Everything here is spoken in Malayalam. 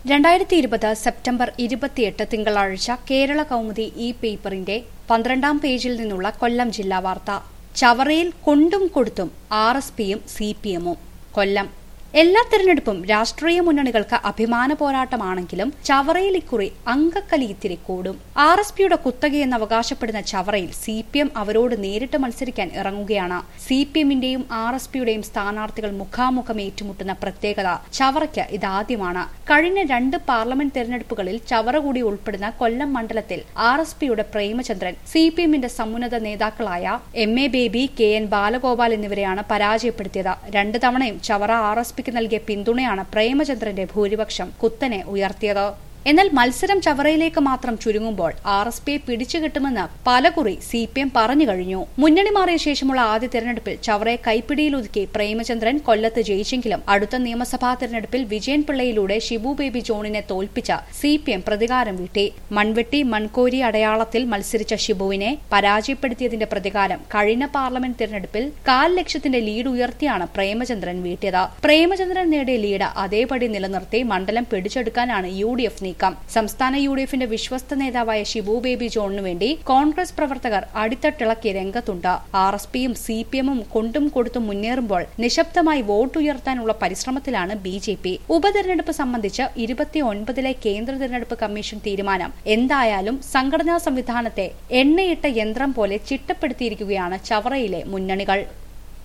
രണ്ടായിരത്തി ഇരുപത് സെപ്റ്റംബർ ഇരുപത്തിയെട്ട് തിങ്കളാഴ്ച കേരള കൗമുദി ഇ പേപ്പറിന്റെ പന്ത്രണ്ടാം പേജിൽ നിന്നുള്ള കൊല്ലം ജില്ലാ വാർത്ത ചവറയിൽ കൊണ്ടും കൊടുത്തും ആർ എസ് പിയും സി പി എമ്മും കൊല്ലം എല്ലാ തെരഞ്ഞെടുപ്പും രാഷ്ട്രീയ മുന്നണികൾക്ക് അഭിമാന പോരാട്ടമാണെങ്കിലും ചവറയിൽ ഇക്കുറി അങ്കക്കലി ഇത്തിരി കൂടും ആർ എസ് പിയുടെ കുത്തകയെന്ന് അവകാശപ്പെടുന്ന ചവറയിൽ സി പി എം അവരോട് നേരിട്ട് മത്സരിക്കാൻ ഇറങ്ങുകയാണ് സി പി എമ്മിന്റെയും ആർ എസ് പിയുടെയും സ്ഥാനാർത്ഥികൾ മുഖാമുഖം ഏറ്റുമുട്ടുന്ന പ്രത്യേകത ചവറയ്ക്ക് ഇതാദ്യമാണ് കഴിഞ്ഞ രണ്ട് പാർലമെന്റ് തെരഞ്ഞെടുപ്പുകളിൽ ചവറ കൂടി ഉൾപ്പെടുന്ന കൊല്ലം മണ്ഡലത്തിൽ ആർ എസ് പിയുടെ പ്രേമചന്ദ്രൻ സി പി എമ്മിന്റെ സമുന്നത നേതാക്കളായ M A Baby K N Balagopal എന്നിവരെയാണ് പരാജയപ്പെടുത്തിയത് രണ്ടു തവണയും ചവറ ആർ എസ് പിക്ക് നൽകിയ പിന്തുണയാണ് പ്രേമചന്ദ്രന്റെ ഭൂരിപക്ഷം കുത്തനെ ഉയർത്തിയത് എന്നാൽ മത്സരം ചവറയിലേക്ക് മാത്രം ചുരുങ്ങുമ്പോൾ ആർ എസ് പിയെ പിടിച്ചുകിട്ടുമെന്ന് പലകുറി സി പി എം പറഞ്ഞു കഴിഞ്ഞു മുന്നണി മാറിയ ശേഷമുള്ള ആദ്യ തെരഞ്ഞെടുപ്പിൽ ചവറയെ കൈപ്പിടിയിലൊതുക്കി പ്രേമചന്ദ്രൻ കൊല്ലത്ത് ജയിച്ചെങ്കിലും അടുത്ത നിയമസഭാ തെരഞ്ഞെടുപ്പിൽ വിജയൻ പിള്ളയിലൂടെ ഷിബു ബേബി ജോണിനെ തോൽപ്പിച്ച സി പി എം പ്രതികാരം വീട്ടി മൺവെട്ടി മൺകോരി അടയാളത്തിൽ മത്സരിച്ച ഷിബുവിനെ പരാജയപ്പെടുത്തിയതിന്റെ പ്രതികാരം കഴിഞ്ഞ പാർലമെന്റ് തെരഞ്ഞെടുപ്പിൽ കാൽ ലക്ഷത്തിന്റെ ലീഡ് ഉയർത്തിയാണ് പ്രേമചന്ദ്രൻ വീട്ടിയത് പ്രേമചന്ദ്രൻ നേടിയ ലീഡ് അതേപടി നിലനിർത്തി മണ്ഡലം പിടിച്ചെടുക്കാനാണ് യു ഡി എഫ് നീക്കം സംസ്ഥാന യു ഡി എഫിന്റെ വിശ്വസ്ത നേതാവായ ഷിബു ബേബി ജോണിനു വേണ്ടി കോൺഗ്രസ് പ്രവർത്തകർ അടിത്തട്ടിളക്കി രംഗത്തുണ്ട് ആർ എസ് പിയും സി പി എമ്മും കൊണ്ടും കൊടുത്തും മുന്നേറുമ്പോൾ നിശബ്ദമായി വോട്ടുയർത്താനുള്ള പരിശ്രമത്തിലാണ് ബി ജെ പി ഉപതെരഞ്ഞെടുപ്പ് സംബന്ധിച്ച് ഇരുപത്തിയൊൻപതിലെ കേന്ദ്ര തെരഞ്ഞെടുപ്പ് കമ്മീഷൻ തീരുമാനം എന്തായാലും സംഘടനാ സംവിധാനത്തെ എണ്ണയിട്ട യന്ത്രം പോലെ ചിട്ടപ്പെടുത്തിയിരിക്കുകയാണ് ചവറയിലെ മുന്നണികൾ